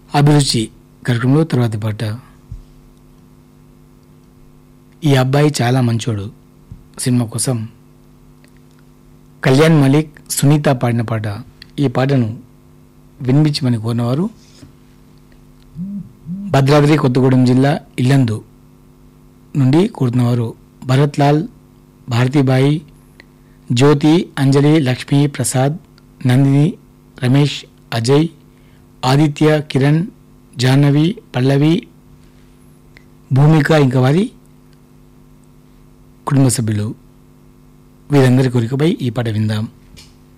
అభిరుచి కార్యక్రమంలో తర్వాతి పాట ఈ అబ్బాయి చాలా మంచోడు సినిమా కోసం కళ్యాణ్ మలిక్ సునీత పాడిన పాట ఈ పాటను వినిపించమని కోరినవారు భద్రాద్రి కొత్తగూడెం జిల్లా ఇల్లందు నుండి కోరుతున్నవారు భరత్ లాల్ భారతీబాయి జ్యోతి అంజలి లక్ష్మీ ప్రసాద్ నందిని రమేష్ అజయ్ ఆదిత్య కిరణ్ జాహ్నవి పల్లవి భూమిక ఇంకా వారి కుటుంబ సభ్యులు వీరందరి కోరికపై ఈ పాట విందాం